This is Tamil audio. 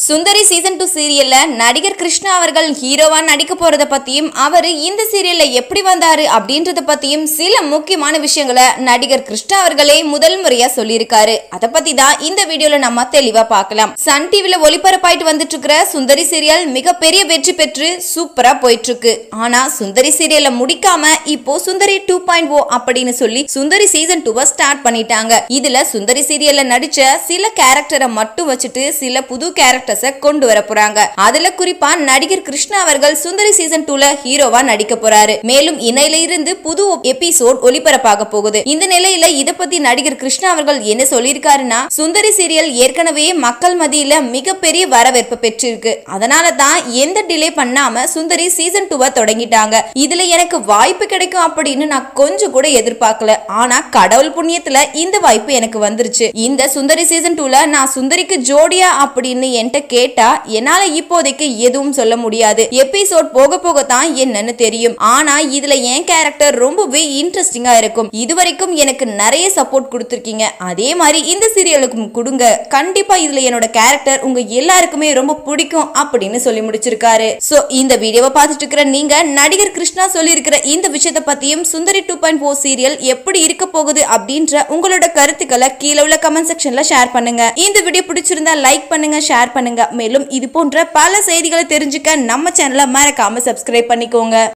சுந்தரி சீசன் டூ சீரியல்ல நடிகர் கிருஷ்ணா அவர்கள் ஹீரோவா நடிக்க போறத பத்தியும் அவரு இந்த சீரியல்ல எப்படி வந்தாரு அப்படின்றத பத்தியும் சில முக்கியமான விஷயங்களை நடிகர் கிருஷ்ணா அவர்களே முதல் முறையா சொல்லியிருக்காரு அத பத்தி தான் இந்த வீடியோல நம்ம தெளிவா பார்க்கலாம் சன் டிவில ஒளிபரப்பாயிட்டு வந்துட்டு இருக்கிற சுந்தரி சீரியல் மிகப்பெரிய வெற்றி பெற்று சூப்பரா போயிட்டு இருக்கு ஆனா சுந்தரி சீரியல்ல முடிக்காம இப்போ சுந்தரி டூ பாயிண்ட் ஓ அப்படின்னு சொல்லி சுந்தரி சீசன் டூவை ஸ்டார்ட் பண்ணிட்டாங்க இதுல சுந்தரி சீரியல்ல நடிச்ச சில கேரக்டரை மட்டும் வச்சுட்டு சில புது கேரக்டர்ஸ கொண்டு வர போறாங்க அதுல குறிப்பா நடிகர் கிருஷ்ணா அவர்கள் சுந்தரி சீசன் டூல ஹீரோவா நடிக்க போறாரு மேலும் இணையில இருந்து புது எபிசோட் ஒளிபரப்பாக போகுது இந்த நிலையில இத பத்தி நடிகர் கிருஷ்ணா அவர்கள் என்ன சொல்லியிருக்காருன்னா சுந்தரி சீரியல் ஏற்கனவே மக்கள் மத்தியில மிகப்பெரிய வரவேற்பு பெற்றிருக்கு அதனால தான் எந்த டிலே பண்ணாம சுந்தரி சீசன் டூவை தொடங்கிட்டாங்க இதுல எனக்கு வாய்ப்பு கிடைக்கும் அப்படின்னு நான் கொஞ்சம் கூட எதிர்பார்க்கல ஆனா கடவுள் புண்ணியத்துல இந்த வாய்ப்பு எனக்கு வந்துருச்சு இந்த சுந்தரி சீசன் டூல நான் சுந்தரிக்கு ஜோடியா அப்படின்னு என்கிட்ட கேட்டா என்னால இப்போதைக்கு எதுவும் சொல்ல முடியாது எபிசோட் போக போக தான் என்னன்னு தெரியும் ஆனா இதுல என் கேரக்டர் ரொம்பவே இன்ட்ரெஸ்டிங்கா இருக்கும் இதுவரைக்கும் எனக்கு நிறைய சப்போர்ட் கொடுத்துருக்கீங்க அதே மாதிரி இந்த சீரியலுக்கும் கொடுங்க கண்டிப்பா இதுல என்னோட கேரக்டர் உங்க எல்லாருக்குமே ரொம்ப பிடிக்கும் அப்படின்னு சொல்லி முடிச்சிருக்காரு சோ இந்த வீடியோவை பார்த்துட்டு இருக்கிற நீங்க நடிகர் கிருஷ்ணா சொல்லியிருக்கிற இந்த விஷயத்த பத்தியும் Sundari two point four serial எப்படி இருக்க போகுது அப்படின்ற உங்களோட கருத்துக்களை கீழே உள்ள கமெண்ட் செக்ஷன்ல ஷேர் பண்ணுங்க இந்த வீடியோ பிடிச்சிருந்தா லைக் பண்ணுங்க ஷேர் பண்ணுங்க மேலும் இது போன்ற பல செய்திகளை தெரிஞ்சுக்க நம்ம சேனலை மறக்காம சப்ஸ்கிரைப் பண்ணிக்கோங்க